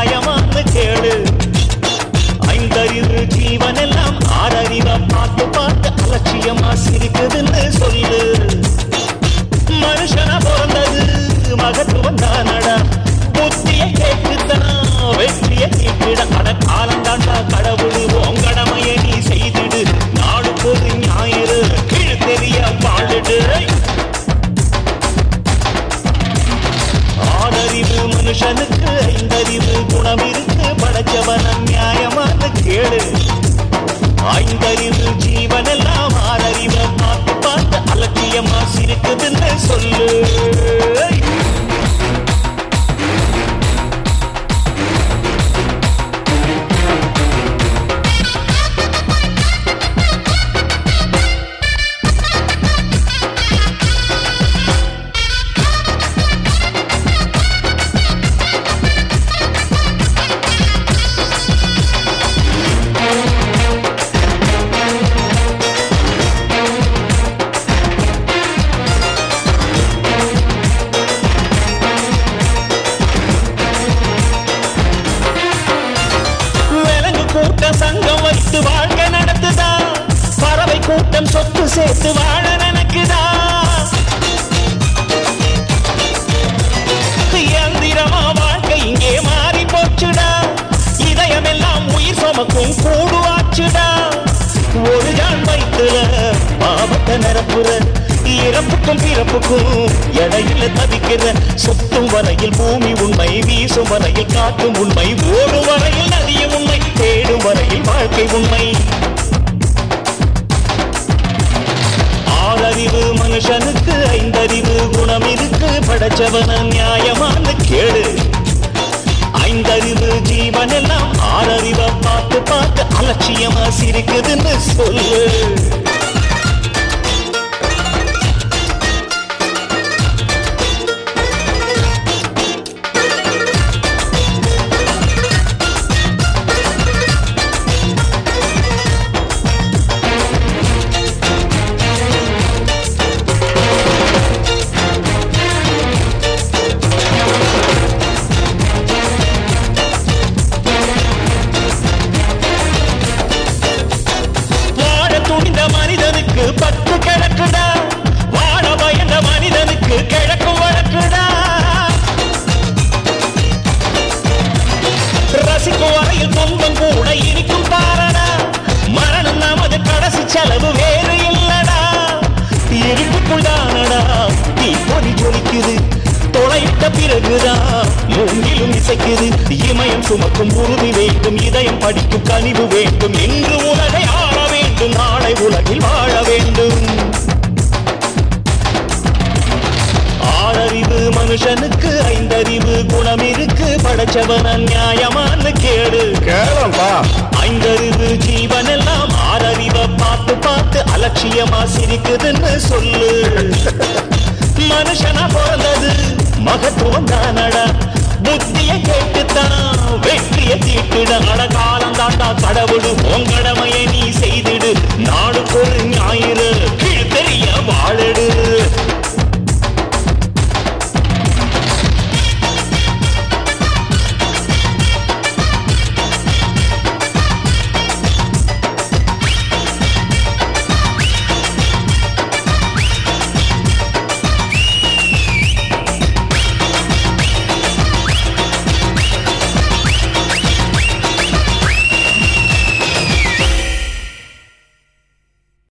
நியாயமான்னு கேளு ஐந்தறிவு ஜீவன் எல்லாம் ஆறறிவா பார்த்து பார்த்து அலட்சியமா சிரிக்குதுன்னு சொல்லு மனுஷனா பிறந்தது மகத்துவம் தானடா புத்திய கேட்டுத்தான் வெற்றிய கேட்டுட அட காலந்தாண்டா கடவுள் உன் கடமையை நீ செய்திடு நாடு பொது ஞாயிறு கீழ் தெரிய வாழுடு ஆறறிவு மனுஷனுக்கு ஐந்தறிவு குணம் இருக்கு படைச்சவன நியாயமான கேளு ஐந்தறிவு ஜீவனெல்லாம் ஆறறிவை பார்த்து பார்த்து அலட்சியமா சிரிக்குதுன்னு சொல்லு விலங்கு கூட்டம் சங்கம் வைத்து வாழ்க்கை நடத்துதா பறவை கூட்டம் சொத்து சேர்த்து வாழ நினைக்குதா இயந்திரமா வாழ்க்கை இங்கே மாறி போச்சுடா இதயமெல்லாம் உயிர் சுமக்கும் கூடுவாச்சுடா ஒரு ஜான் வயிற்றுல பாவத்தை நிரப்புற இறப்புக்கும் பிறப்புக்கும் இடையில தவிக்கிற சுத்தும் வரையில் பூமி உண்மை வீசும் வரையில் காற்றும் உண்மை ஓடும் வரையில் நதிய உண்மை தேடும் வரையில் வாழ்க்கை உண்மை ஆறறிவு மனுஷனுக்கு ஐந்தறிவு குணம் இருக்கு படைச்சவன நியாயமான கேடு ஐந்தறிவு ஜீவன் எல்லாம் ஆறறிவை பார்த்து பார்த்து அலட்சியமா சிரிக்குதுன்னு சொல்லு வாழ துணிந்த மனிதனுக்கு பத்து கிழக்குடா வாழ பயந்த மனிதனுக்கு கிழக்கு வழக்குடா ரசிக்கும் வரையில் துன்பம் கூட இனிக்கும் பாரடா மரணம் நமது கடைசி செலவு வேறு இல்லடா இருட்டுக்குள் தானடா தீ பொறி ஜொலிக்குது தொலைத்த பிறகுதான் மூங்கிலும் இசைக்குது இமயம் சுமக்கும் உறுதி வேண்டும் இதயம் படிக்கும் கனிவு வேண்டும் இன்று உலகை ஆள வேண்டும் நாளை உலகில் வாழ வேண்டும் ஆறறிவு மனுஷனுக்கு ஐந்தறிவு குணம் இருக்கு படைச்சவன நியாயமான கேடு கேளம்பா ஐந்தறிவு ஜீவன் எல்லாம் ஆறறிவை பார்த்து பார்த்து அலட்சியமா சிரிக்குதுன்னு சொல்லு மனுஷனா பிறந்தது மகத்துவம் தானடா புத்திய கேட்டுத்தான் வெற்றிய தீட்டுட அட காலம் தாண்டா கடவுள்